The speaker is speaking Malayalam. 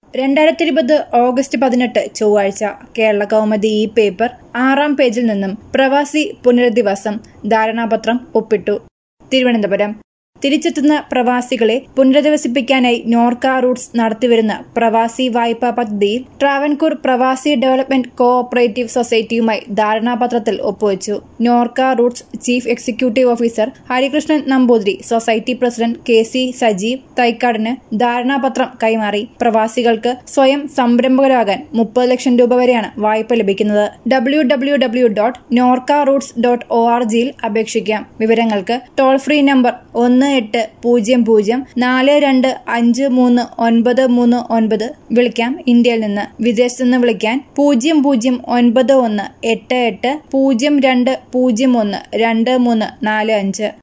രണ്ടായിരത്തി ഇരുപത് ഓഗസ്റ്റ് പതിനെട്ട് ചൊവ്വാഴ്ച കേരള കൗമുദി ഈ പേപ്പർ ആറാം പേജിൽ നിന്നും പ്രവാസി പുനരധിവാസം ധാരണാപത്രം ഒപ്പിട്ടു തിരുവനന്തപുരം തിരിച്ചെത്തുന്ന പ്രവാസികളെ പുനരധിവസിപ്പിക്കാനായി നോർക്ക റൂട്ട്സ് നടത്തിവരുന്ന പ്രവാസി വായ്പാ പദ്ധതിയിൽ ട്രാവൻകൂർ പ്രവാസി ഡെവലപ്മെന്റ് കോ ഓപ്പറേറ്റീവ് സൊസൈറ്റിയുമായി ധാരണാപത്രത്തിൽ ഒപ്പുവച്ചു Norka roots chief executive officer Harikrishnan Namboothiri society president K C Sajeev തൈക്കാടിന് ധാരണാപത്രം കൈമാറി പ്രവാസികൾക്ക് സ്വയം സംരംഭകരാകാൻ മുപ്പത് ലക്ഷം രൂപ വരെയാണ് വായ്പ ലഭിക്കുന്നത് W W W dot Norka roots dot O R ജിയിൽ അപേക്ഷിക്കാം വിവരങ്ങൾക്ക് ടോൾ ഫ്രീ നമ്പർ ഒന്ന് എട്ട് പൂജ്യം പൂജ്യം നാല് രണ്ട് അഞ്ച് മൂന്ന് ഒൻപത് മൂന്ന് ഒൻപത് വിളിക്കാം ഇന്ത്യയിൽ നിന്ന് വിദേശത്ത് നിന്ന് വിളിക്കാൻ പൂജ്യം പൂജ്യം ഒൻപത് ഒന്ന് എട്ട് എട്ട് പൂജ്യം രണ്ട് പൂജ്യം ഒന്ന് രണ്ട് മൂന്ന് നാല് അഞ്ച്